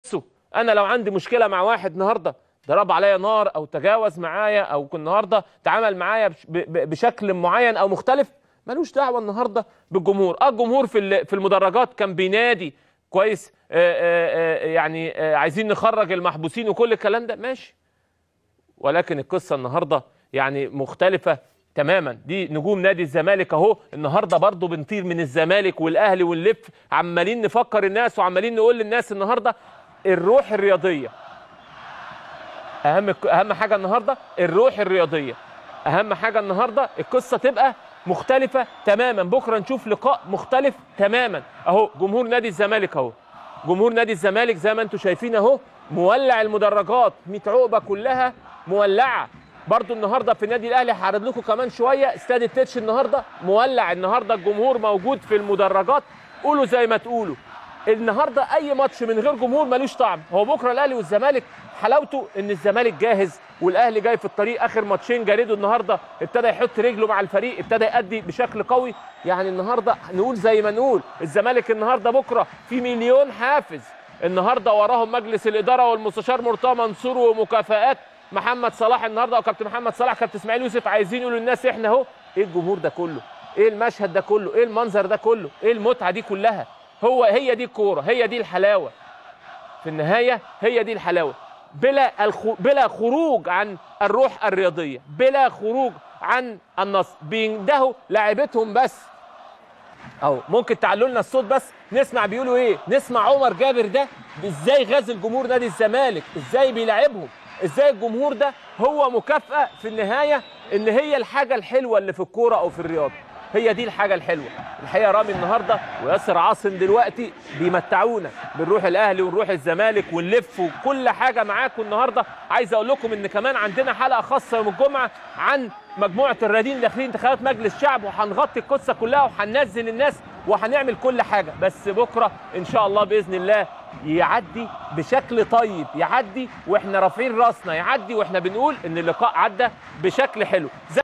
انا لو عندي مشكله مع واحد النهارده ضرب عليا نار او تجاوز معايا او كان النهارده تعامل معايا بش- ب- ب- بشكل معين او مختلف ملوش دعوه النهارده بالجمهور اه الجمهور في ال- في المدرجات كان بينادي كويس آه آه آه يعني آه عايزين نخرج المحبوسين وكل الكلام ده ماشي ولكن القصه النهارده يعني مختلفه تماما دي نجوم نادي الزمالك اهو النهارده برضو بنطير من الزمالك والاهلي ونلف عمالين نفكر الناس وعمالين نقول للناس النهارده الروح الرياضيه اهم اهم حاجه النهارده الروح الرياضيه اهم حاجه النهارده القصه تبقى مختلفه تماما بكره نشوف لقاء مختلف تماما اهو جمهور نادي الزمالك اهو جمهور نادي الزمالك زي ما انتم شايفين اهو مولع المدرجات 100 عقبه كلها مولعه برضو النهارده في النادي الاهلي هعرض لكم كمان شويه استاد التتش النهارده مولع النهارده الجمهور موجود في المدرجات قولوا زي ما تقولوا النهارده اي ماتش من غير جمهور ملوش طعم هو بكره الاهلي والزمالك حلاوته ان الزمالك جاهز والاهلي جاي في الطريق اخر ماتشين جاريدو النهارده ابتدى يحط رجله مع الفريق ابتدى يأدي بشكل قوي يعني النهارده نقول زي ما نقول الزمالك النهارده بكره في مليون حافز النهارده وراهم مجلس الاداره والمستشار مرتضى منصور ومكافآت محمد صلاح النهارده وكابتن محمد صلاح كابتن اسماعيل يوسف عايزين يقولوا للناس احنا اهو ايه الجمهور ده كله ايه المشهد ده كله ايه المنظر ده كله ايه المتعه دي كلها هو هي دي الكوره هي دي الحلاوه في النهايه هي دي الحلاوه بلا الخ... بلا خروج عن الروح الرياضيه بلا خروج عن النص بيندهوا لاعيبتهم بس اهو ممكن تعلوا لنا الصوت بس نسمع بيقولوا ايه نسمع عمر جابر ده ازاي غازل جمهور نادي الزمالك ازاي بيلاعبهم ازاي الجمهور ده هو مكافأة في النهاية ان هي الحاجة الحلوة اللي في الكورة او في الرياضة هي دي الحاجة الحلوة الحقيقة رامي النهاردة وياسر عاصم دلوقتي بيمتعونا بنروح الاهلي ونروح الزمالك ونلف وكل حاجة معاكم النهاردة عايز اقول لكم ان كمان عندنا حلقة خاصة يوم الجمعة عن مجموعة الرياضيين داخلين انتخابات مجلس شعب وهنغطي القصة كلها وهننزل الناس وهنعمل كل حاجة بس بكرة ان شاء الله بإذن الله يعدي بشكل طيب يعدي واحنا رافعين راسنا يعدي واحنا بنقول ان اللقاء عدى بشكل حلو زي